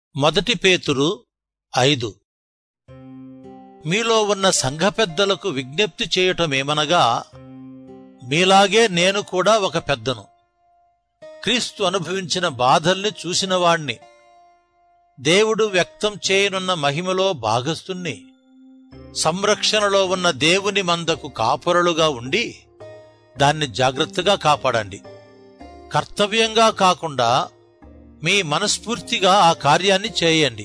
మొదటి పేతురు ఐదు మీలో ఉన్న సంఘ పెద్దలకు విజ్ఞప్తి చేయటమేమనగా మీలాగే నేను కూడా ఒక పెద్దను క్రీస్తు అనుభవించిన బాధల్ని చూసినవాణ్ణి దేవుడు వ్యక్తం చేయనున్న మహిమలో భాగస్తుణ్ణి సంరక్షణలో ఉన్న దేవుని మందకు కాపురలుగా ఉండి దాన్ని జాగ్రత్తగా కాపాడండి కర్తవ్యంగా కాకుండా మీ మనస్ఫూర్తిగా ఆ కార్యాన్ని చేయండి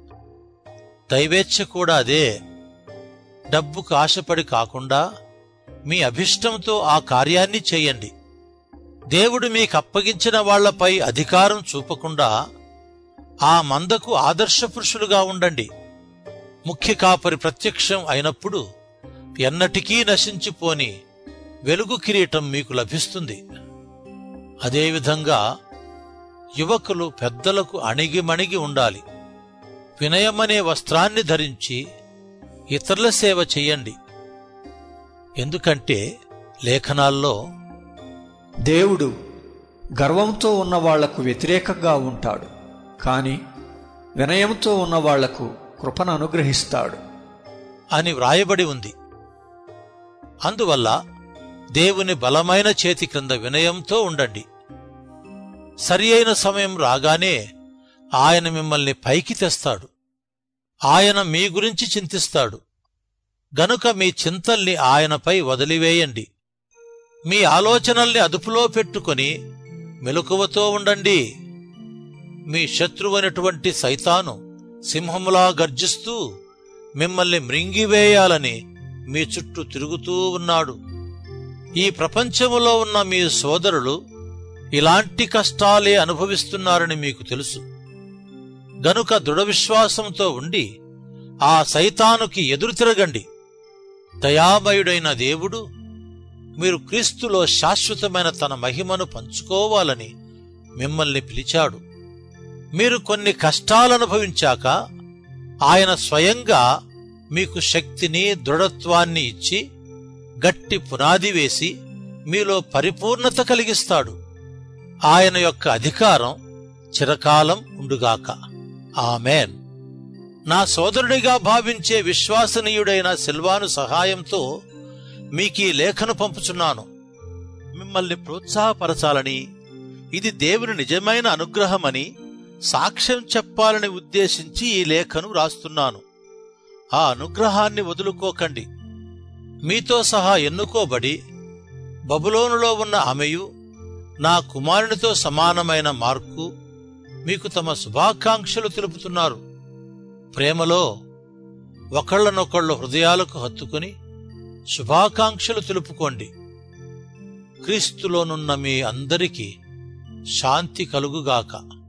దైవేచ్ఛ కూడా అదే డబ్బుకు ఆశపడి కాకుండా మీ అభిష్టంతో ఆ కార్యాన్ని చేయండి దేవుడు మీకు అప్పగించిన వాళ్లపై అధికారం చూపకుండా ఆ మందకు ఆదర్శ పురుషులుగా ఉండండి ముఖ్య కాపరి ప్రత్యక్షం అయినప్పుడు ఎన్నటికీ నశించిపోని వెలుగు కిరీటం మీకు లభిస్తుంది అదేవిధంగా యువకులు పెద్దలకు అణిగిమణిగి ఉండాలి వినయమనే వస్త్రాన్ని ధరించి ఇతరుల సేవ చెయ్యండి ఎందుకంటే లేఖనాల్లో దేవుడు గర్వంతో ఉన్న వాళ్లకు వ్యతిరేకంగా ఉంటాడు కాని వినయంతో ఉన్న వాళ్లకు కృపను అనుగ్రహిస్తాడు అని వ్రాయబడి ఉంది అందువల్ల దేవుని బలమైన చేతి క్రింద వినయంతో ఉండండి సరి అయిన సమయం రాగానే ఆయన మిమ్మల్ని పైకి తెస్తాడు ఆయన మీ గురించి చింతిస్తాడు గనుక మీ చింతల్ని ఆయనపై వదిలివేయండి మీ ఆలోచనల్ని అదుపులో పెట్టుకొని మెలకువతో ఉండండి మీ శత్రువైనటువంటి సైతాను సింహములా గర్జిస్తూ మిమ్మల్ని మృంగివేయాలని మీ చుట్టూ తిరుగుతూ ఉన్నాడు ఈ ప్రపంచములో ఉన్న మీ సోదరులు ఇలాంటి కష్టాలే అనుభవిస్తున్నారని మీకు తెలుసు గనుక దృఢ విశ్వాసంతో ఉండి ఆ సైతానుకి ఎదురు తిరగండి దయామయుడైన దేవుడు మీరు క్రీస్తులో శాశ్వతమైన తన మహిమను పంచుకోవాలని మిమ్మల్ని పిలిచాడు మీరు కొన్ని కష్టాలనుభవించాక ఆయన స్వయంగా మీకు శక్తిని దృఢత్వాన్ని ఇచ్చి గట్టి పునాది వేసి మీలో పరిపూర్ణత కలిగిస్తాడు ఆయన యొక్క అధికారం చిరకాలం ఉండుగాక ఆమెన్ నా సోదరుడిగా భావించే విశ్వాసనీయుడైన సిల్వాను సహాయంతో మీకీ లేఖను పంపుచున్నాను మిమ్మల్ని ప్రోత్సాహపరచాలని ఇది దేవుని నిజమైన అనుగ్రహమని సాక్ష్యం చెప్పాలని ఉద్దేశించి ఈ లేఖను రాస్తున్నాను ఆ అనుగ్రహాన్ని వదులుకోకండి మీతో సహా ఎన్నుకోబడి బబులోనులో ఉన్న ఆమెయు నా కుమారునితో సమానమైన మార్కు మీకు తమ శుభాకాంక్షలు తెలుపుతున్నారు ప్రేమలో ఒకళ్ళనొకళ్ళు హృదయాలకు హత్తుకుని శుభాకాంక్షలు తెలుపుకోండి క్రీస్తులోనున్న మీ అందరికీ శాంతి కలుగుగాక